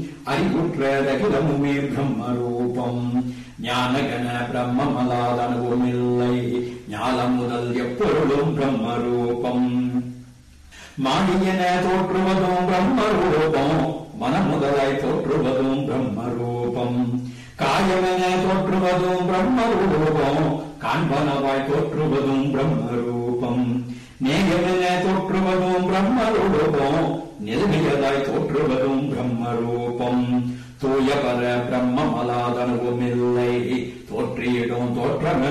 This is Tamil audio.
அறிவுற்றதகிலமுமே பிரம்ம ரூபம் ஞானகன பிரம்மமலாதனுவும் இல்லை ஞானம் முதல் எப்பொருளும் பிரம்ம ரூபம் மாடியன தோற்றுவதும் பிரம்ம ரூபம் மனமுதலாய் தோற்றுவதும் பிரம்ம ரூபம் காயமென தோற்றுவதும் பிரம்ம ரூபம் காண்பனவாய் தோற்றுவதும் பிரம்ம ரூபம் நேயமென தோற்றுவதும் பிரம்ம ரூபம் நெருங்கியதாய் தோற்றுவதும் பிரம்ம ரூபம் தூய பர பிரம்மமலாதனுவும் இல்லை தோற்றியிடும் தோற்றமெல்லாம்